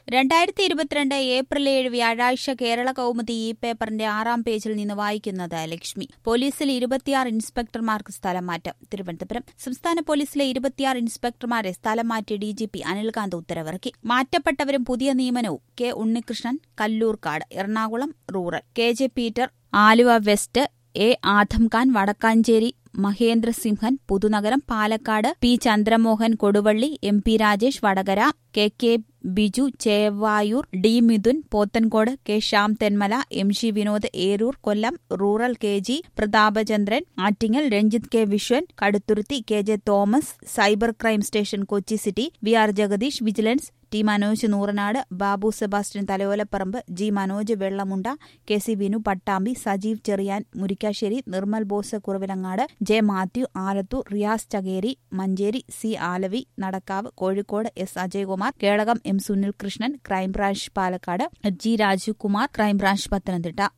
രണ്ടായിരത്തി ഇരുപത്തിരണ്ട് ഏപ്രിൽ ഏഴ് വ്യാഴാഴ്ച കേരള കൗമുദി ഈ പേപ്പറിന്റെ ആറാം പേജിൽ നിന്ന് വായിക്കുന്നത് ലക്ഷ്മി പോലീസിൽ ഇരുപത്തിയാറ് ഇൻസ്പെക്ടർമാർക്ക് സ്ഥലം മാറ്റം തിരുവനന്തപുരം സംസ്ഥാന പോലീസിലെ ഇരുപത്തിയാറ് ഇൻസ്പെക്ടർമാരെ സ്ഥലം മാറ്റി ഡി ജി പി അനിൽകാന്ത് ഉത്തരവിറക്കി മാറ്റപ്പെട്ടവരും പുതിയ നിയമനവും K Unnikrishnan Kallurkad Ernakulam rural K J Peter Aluva west A Adam Khan Vadakkanchery Mahendra Simhan Puthunagaram Palakkad P Chandramohan Koduvally M P Rajesh Vadakara K K Biju Chevayur D Mithun Pothencode K Shyam Thenmala M G Vinod Eroor Kollam rural K G Prathapachandran Attingal Ranjith K Viswan Kaduthuruthy K J Thomas cyber crime station Kochi city V R Jagadeesh vigilance T Manoj Nooranad Babu Sebastian Thalayolaparambu G Manoj Vellamunda K C Vinu Pattambi Sajeev Cherian Murikkassery Nirmal Bose Kuravilangad J Mathew Alathur Riyas Chakeri Manjeri C Alavi Nadakkavu Kozhikode S Ajayakumar Kelakam M Sunil Krishnan crime branch Palakkad G Rajeev Kumar crime branch Pathanamthitta